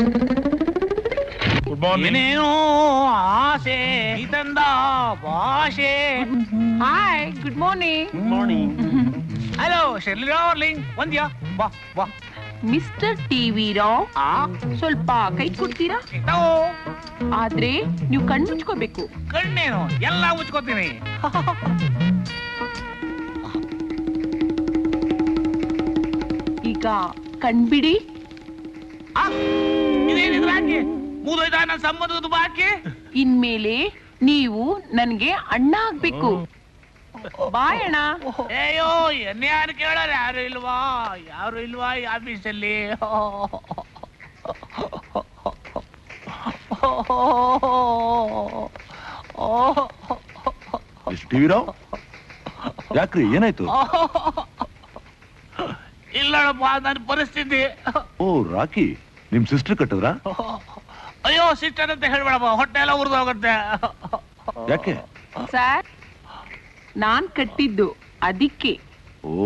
good morning ಏನೇನೋ ಆಸೆ ಇದಂದ ಭಾಷೆ hi good morning good morning hello Shirley darling ಒಂದ್ಯಾ ಬಾ ಬಾ ಮಿಸ್ಟರ್ ಟಿವಿ ರಾವ್ ಆ ಸ್ವಲ್ಪ ಕೈ ಕೊಡ್ತೀರಾ ತಗೋ ಆದ್ರೆ ನೀವು ಕಣ್ಣು ಮುಚ್ಕೋಬೇಕು ಕಣ್ಣೇನು ಎಲ್ಲ ಮುಚ್ಕೋತೀನಿ ಈಗ ಕಣ್ಬಿಡಿ ಆ, ಇದೇನಿದ್ರ ಹಾಕಿ ಮುಗಿದೋಯ್ತಾ ನನ್ನ ಸಂಬಂಧದ ಬಾಕಿ ಇನ್ಮೇಲೆ ನೀವು ನನ್ಗೆ ಅಣ್ಣ ಆಗ್ಬೇಕು ಬಾಯ್ ಅಣ್ಣ ಅಯ್ಯೋ ಎನ್ನೆ ಯಾರು ಕೇಳೋರು ಯಾರು ಇಲ್ವಾ ಯಾರು ಇಲ್ವಾ ಈ ಆಫೀಸಲ್ಲಿ ಟಿವಿ ರಾವ್ ಯಾಕ್ರಿ ಏನಾಯ್ತು ಇಲ್ಲಪ್ಪ ನನ್ನ ಪರಿಸ್ಥಿತಿ ಓ ರಾಕಿ ನಿಮ್ ಸಿಸ್ಟರ್ ಕಟ್ಟಿದ್ರ ಅಯ್ಯೋ ಸಿಸ್ಟರ್ ಅಂತ ಹೇಳ್ಬೇಡಪ್ಪ ಹೊಟ್ಟೆ ಎಲ್ಲ ಉರಿದು ಹೋಗುತ್ತೆ ಯಾಕೆ ಸರ್ ನಾನ್ ಕಟ್ಟಿದ್ದು ಅದಕ್ಕೆ ಓ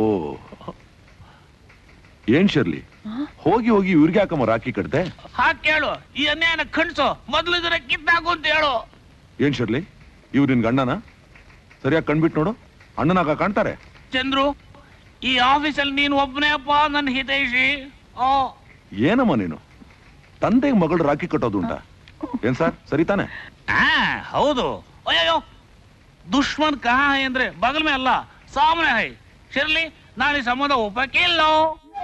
ಏನ್ ಶರ್ಲಿ ಹೋಗಿ ಹೋಗಿ ಇವ್ರಿಗೆ ಯಾಕಮ್ಮ ರಾಕಿ ಕಟ್ದೆ ಹಾಕ್ ಕೇಳು ಈ ಅನ್ಯಾಯನ ಕಣ್ಸು ಮೊದ್ಲು ಇದನ್ನ ಕಿತ್ತಾಕು ಅಂತ ಹೇಳು ಏನ್ ಶರ್ಲಿ ಇವ್ರು ನಿನ್ ಗಂಡನ ಸರಿಯಾಗಿ ಕಣ್ಬಿಟ್ ನೋಡು ಅಣ್ಣನಾಗ ಕಾಣ್ತಾರೆ ಚಂದ್ರು ಈ ಆಫೀಸಲ್ಲಿ ನೀನು ಒಬ್ಬನೇ ಅಪ್ಪ ನನ್ನ ಹಿತೈಷಿ ಓ ಏನಮ್ಮ ನೀನು ತಂದೆಗೆ ಮಗಳು ರಾಕಿ ಕಟ್ಟೋದು ಉಂಟಾ ಏನ್ ಸರ್ ಸರಿ ತಾನೆ ಆ ಹೌದು ಅಯ್ಯೋ ದುಶ್ಮನ್ ಕಹಾ ಹೈ ಅಂದ್ರೆ ಬಗಲ್ ಮೇ ಅಲ್ಲ ಸಾಮನೆ ಹೈ ಶಿರ್ಲಿ ನಾನು ಈ ಸಂಬಂಧ ಒಪ್ಪಕ್ಕೆ ಇಲ್ಲೋ